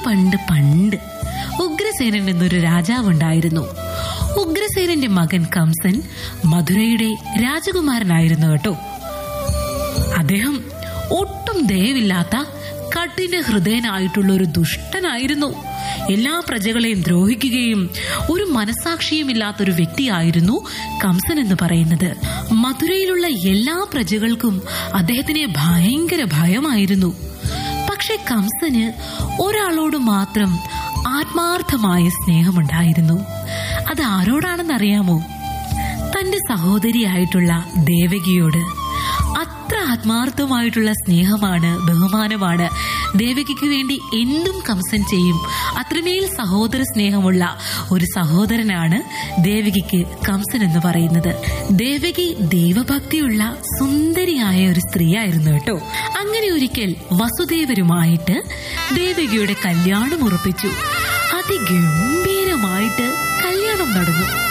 പണ്ട് പണ്ട് ഉഗ്രസേനൻ എന്നൊരു രാജാവുണ്ടായിരുന്നു ഉഗ്രസേനന്റെ മകൻ കംസൻ മധുരയുടെ രാജകുമാരനായിരുന്നു കേട്ടോ അദ്ദേഹം ഒട്ടും ദയവില്ലാത്ത കഠിന ഹൃദയനായിട്ടുള്ള ഒരു ദുഷ്ടനായിരുന്നു എല്ലാ പ്രജകളെയും ദ്രോഹിക്കുകയും ഒരു മനസാക്ഷിയുമില്ലാത്ത ഒരു വ്യക്തിയായിരുന്നു കംസൻ എന്ന് പറയുന്നത് മധുരയിലുള്ള എല്ലാ പ്രജകൾക്കും അദ്ദേഹത്തിനെ ഭയങ്കര ഭയമായിരുന്നു പക്ഷെ കംസന് ഒരാളോട് മാത്രം ആത്മാർത്ഥമായ സ്നേഹമുണ്ടായിരുന്നു അത് ആരോടാണെന്നറിയാമോ തന്റെ സഹോദരിയായിട്ടുള്ള ദേവകിയോട് അത്ര ആത്മാർത്ഥമായിട്ടുള്ള സ്നേഹമാണ് ബഹുമാനമാണ് ദേവകിക്ക് വേണ്ടി എന്തും കംസൻ ചെയ്യും അത്രമേൽ സഹോദര സ്നേഹമുള്ള ഒരു സഹോദരനാണ് ദേവകിക്ക് കംസൻ എന്ന് പറയുന്നത് ദേവകി ദൈവഭക്തിയുള്ള സുന്ദരിയായ ഒരു സ്ത്രീയായിരുന്നു കേട്ടോ അങ്ങനെ ഒരിക്കൽ വസുദേവരുമായിട്ട് ദേവകിയുടെ കല്യാണം ഉറപ്പിച്ചു അതിഗംഭീരമായിട്ട് കല്യാണം നടന്നു